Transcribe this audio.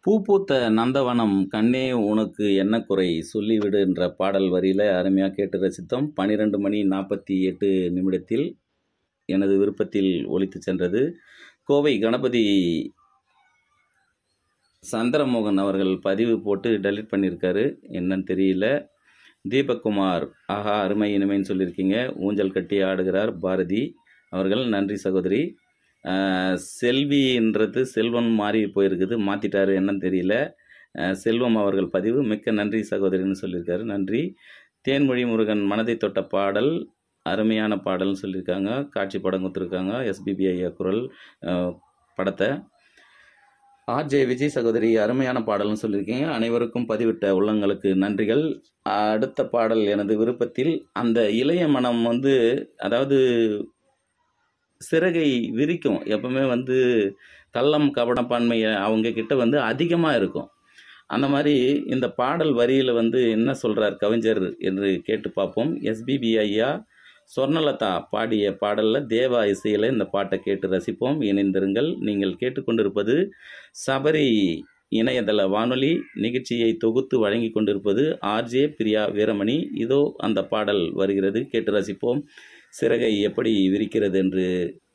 பூ பூத்த நந்தவனம் கண்ணே உனக்கு என்ன குறை சொல்லிவிடு என்ற பாடல் வரியில் அருமையாக கேட்டு ரசித்தோம் பன்னிரெண்டு மணி நாற்பத்தி எட்டு நிமிடத்தில் எனது விருப்பத்தில் ஒலித்து சென்றது கோவை கணபதி சந்திரமோகன் அவர்கள் பதிவு போட்டு டெலிட் பண்ணியிருக்காரு என்னன்னு தெரியல தீபக்குமார் ஆஹா அருமை இனிமைன்னு சொல்லியிருக்கீங்க ஊஞ்சல் கட்டி ஆடுகிறார் பாரதி அவர்கள் நன்றி சகோதரி ஆஹ் செல்வின்றது செல்வம் மாறி போயிருக்குது மாற்றிட்டாரு என்னன்னு தெரியல ஆஹ் செல்வம் அவர்கள் பதிவு மிக்க நன்றி சகோதரின்னு சொல்லியிருக்காரு நன்றி தேன்மொழி முருகன் மனதை தொட்ட பாடல் அருமையான பாடல்னு சொல்லியிருக்காங்க காட்சி படம் கொடுத்துருக்காங்க எஸ்பிபி ஐயா குரல் ஆஹ் படத்தை ஆர்ஜே விஜய் சகோதரி அருமையான பாடல்னு சொல்லியிருக்கீங்க அனைவருக்கும் பதிவிட்ட உள்ளங்களுக்கு நன்றிகள் அடுத்த பாடல் எனது விருப்பத்தில் அந்த இளைய மனம் வந்து அதாவது சிறகை விரிக்கும் எப்பவுமே வந்து கள்ளம் கபடப்பான்மை அவங்க கிட்ட வந்து அதிகமாக இருக்கும் அந்த மாதிரி இந்த பாடல் வரியில் வந்து என்ன சொல்கிறார் கவிஞர் என்று கேட்டு பார்ப்போம் எஸ்பிபி ஐயா சொர்ணலதா பாடிய பாடலில் தேவா இசையில் இந்த பாட்டை கேட்டு ரசிப்போம் இணைந்திருங்கள் நீங்கள் கேட்டுக்கொண்டிருப்பது சபரி இணையதள வானொலி நிகழ்ச்சியை தொகுத்து வழங்கி கொண்டிருப்பது ஆர்ஜே பிரியா வீரமணி இதோ அந்த பாடல் வருகிறது கேட்டு ரசிப்போம் சிறகை எப்படி விரிக்கிறது என்று